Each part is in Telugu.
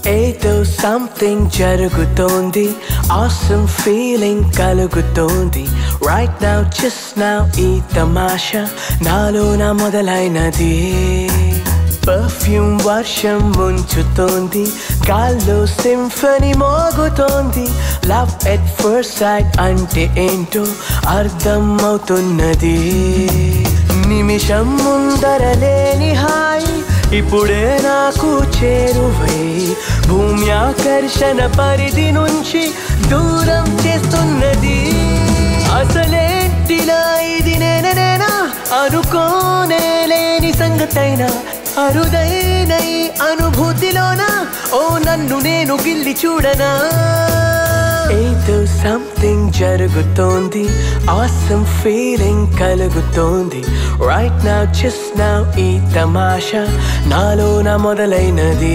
ఏదో సంథింగ్ జరుగుతోంది ఆసమ్ ఫీలింగ్ కలుగుతోంది రైట్ నౌ జస్ట్ నౌ ఈ తమాషా నాలోన మొదలైనది పర్ఫ్యూమ్ వర్షం ముంచుతోంది గాల్లో సింఫనీ మోగుతోంది లవ్ ఎట్ ఫస్ట్ సైట్ అంటే ఏంటో అర్థం అవుతున్నది నిమిషం ముందర లేని హాయ్ ఇప్పుడే నాకు చేరువై భూమి ఆకర్షణ పరిధి నుంచి దూరం చేస్తున్నది అసలేంటిలా ఇది నేనేనా అనుకోనే లేని సంగతైనా అరుదైన ఈ అనుభూతిలోన ఓ నన్ను నేను గిల్లి చూడనా ఏదో సంథింగ్ జరుగుతోంది ఆసమ్ ఫీలింగ్ కలుగుతోంది రైట్ నా జస్ట్ నా ఈ తమాషా నాలోన మొదలైనది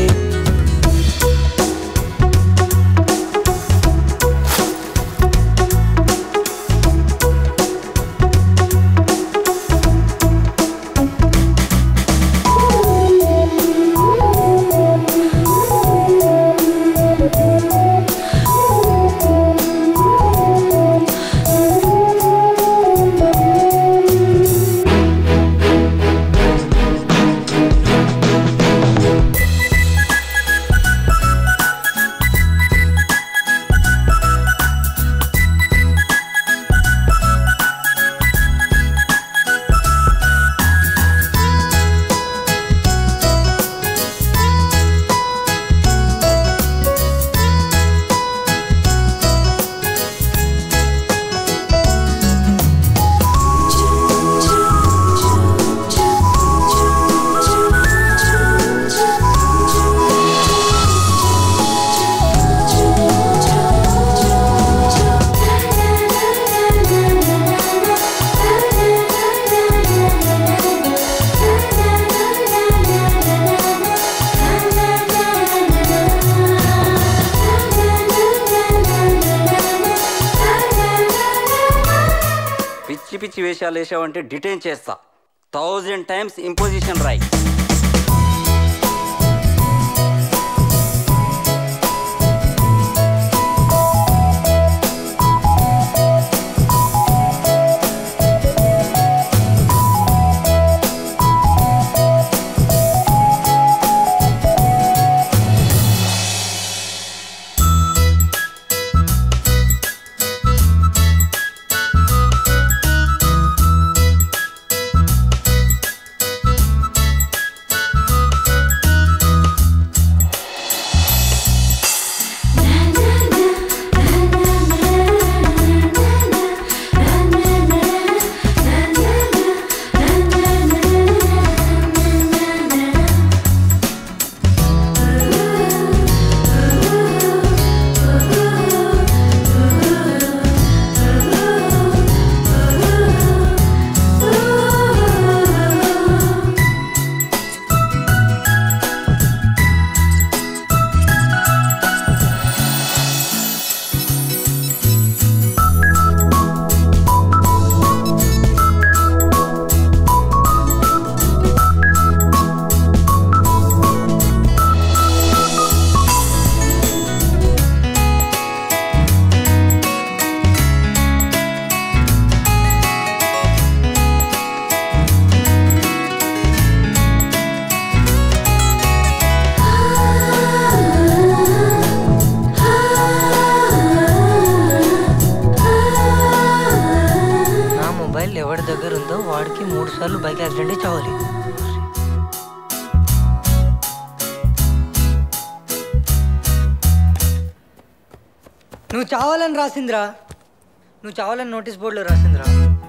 పిచ్చి పిచ్చి వేషాలు వేసావంటే డిటైన్ చేస్తా థౌజండ్ టైమ్స్ ఇంపోజిషన్ రాయి నా మొబైల్ ఎవరి దగ్గర ఉందో వాడికి మూడు సార్లు బైక్ యాక్సిడెంట్ చావాలి నువ్వు చావాలని రాసిందిరా నువ్వు చావాలని నోటీస్ బోర్డులో రాసిందిరా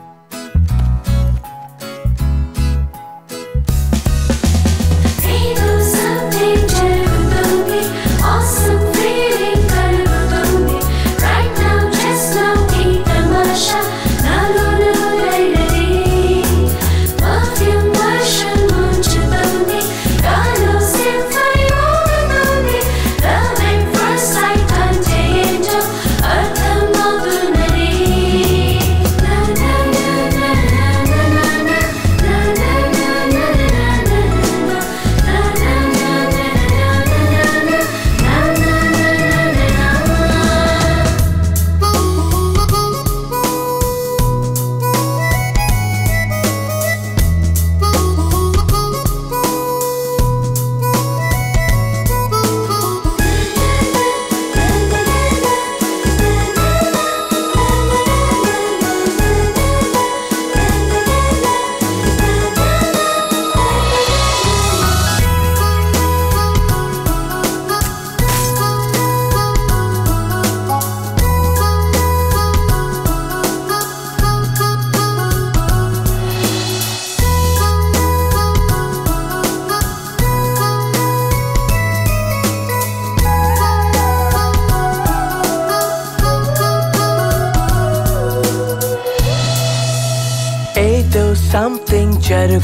ఏదో something జరుగుతోంది awesome feeling కలుగుతోంది right now just now ఈ తమాషా నాలోన మొదలైనది perfume వర్షం ముంచుతోంది గాల్లో symphony మోగుతోంది love at first sight అంటే ఏంటో అర్థమవుతున్నది నా నా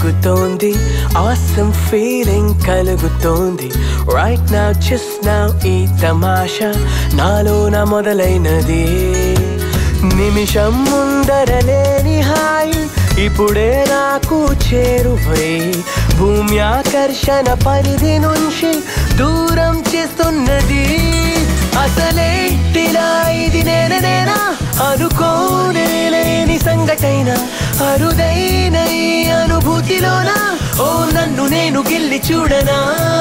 జరుగుతోంది ఆసమ్ ఫీలింగ్ కలుగుతోంది రైట్ నా జస్ట్ నా ఈ తమాషా నాలోన మొదలైనది నిమిషం ముందర లేని హాయి ఇప్పుడే నాకు చేరువై భూమి ఆకర్షణ పరిధి నుంచి దూరం చేస్తున్నది అసలేంటిలా ఇది నేన నేనా అనుకోనే లేని సంగటైన అరుదైన ఈ అనుభూతిలోనా ఓ నన్ను నేను గిల్లి చూడనా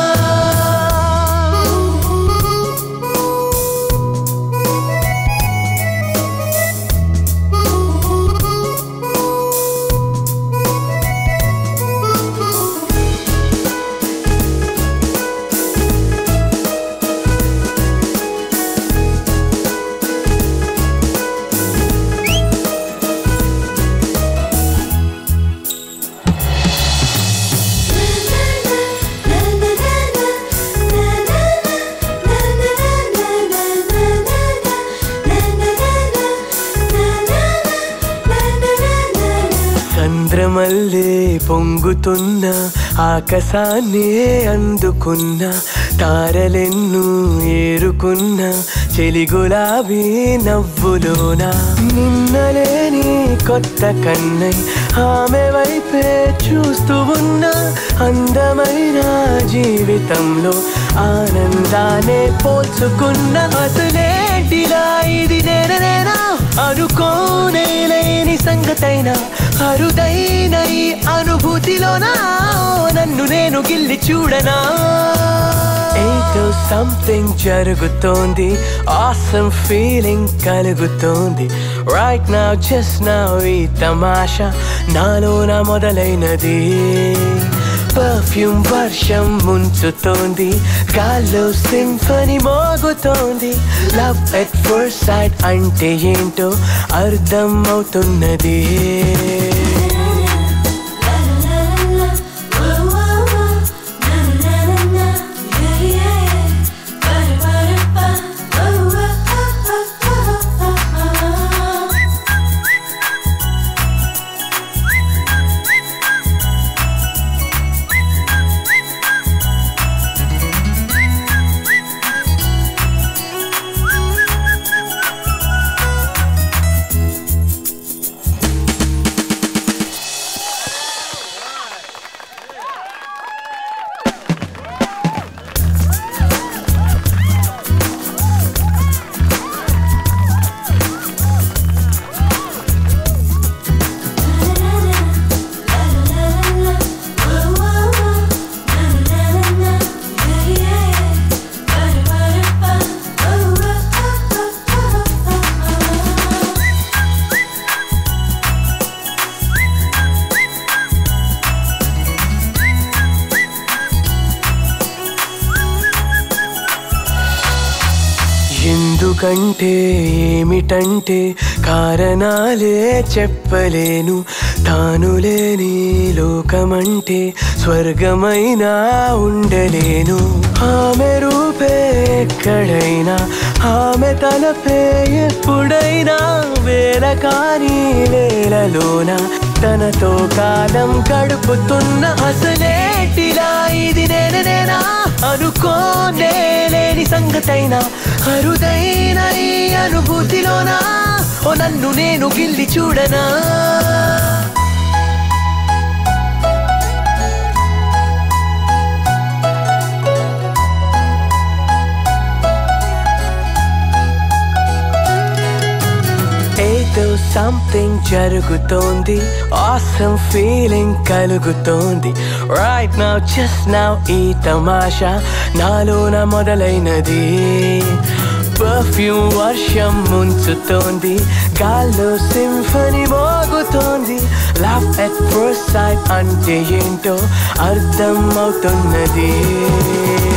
చంద్రమల్లే పొంగుతున్న ఆకాశాన్నే అందుకున్న తారలెన్ను ఏరుకున్న చెలి గులాబీ నవ్వులోన నిన్నలేని కొత్త కన్నై ఆమె వైపే చూస్తూ ఉన్న అందమైన జీవితంలో ఆనందాన్ని పోల్చుకున్న అసలేంటిలా ఇది నేననేనా అనుకోనే లేని సంగతైనా అరుదైన ఈ అనుభూతిలోనా నన్ను నేను గిల్లి చూడనా ఏదో సంథింగ్ జరుగుతోంది ఆసమ్ ఫీలింగ్ కలుగుతోంది రైట్ నా జస్ట్ నా ఈ తమాషా నాలోన మొదలైనది పర్ఫ్యూమ్ వర్షం ముంచుతోంది గాల్లో సింఫనీ మోగుతోంది లవ్ ఎట్ ఫస్ట్ సైడ్ అంటే ఏంటో అర్థం అవుతున్నది ఎందుకంటే ఏమిటంటే కారణాలే చెప్పలేను తాను లేని లోకమంటే స్వర్గమైనా ఉండలేను ఆమె రూపే ఎక్కడైనా ఆమె తలపే ఎప్పుడైనా వేల కానీ వేలలోన తనతో కాలం గడుపుతున్న అసలేటిలా ఇది నేను నేనా అనుకోనే లేని సంగతైనా అరుదైన ఈ అనుభూతిలోనా ఓ నన్ను నేను గిల్లి చూడనా ఏదో సంథింగ్ జరుగుతోంది ఆసమ్ ఫీలింగ్ కలుగుతోంది రైట్ నౌ జస్ట్ నౌ ఈ తమాషా నాలోన మొదలైనది పర్ఫ్యూమ్ వర్షం ముంచుతోంది గాల్లో సింఫనీ మోగుతోంది లవ్ ఎట్ ఫస్ట్ సైడ్ అంటే ఏంటో అర్థం అవుతున్నది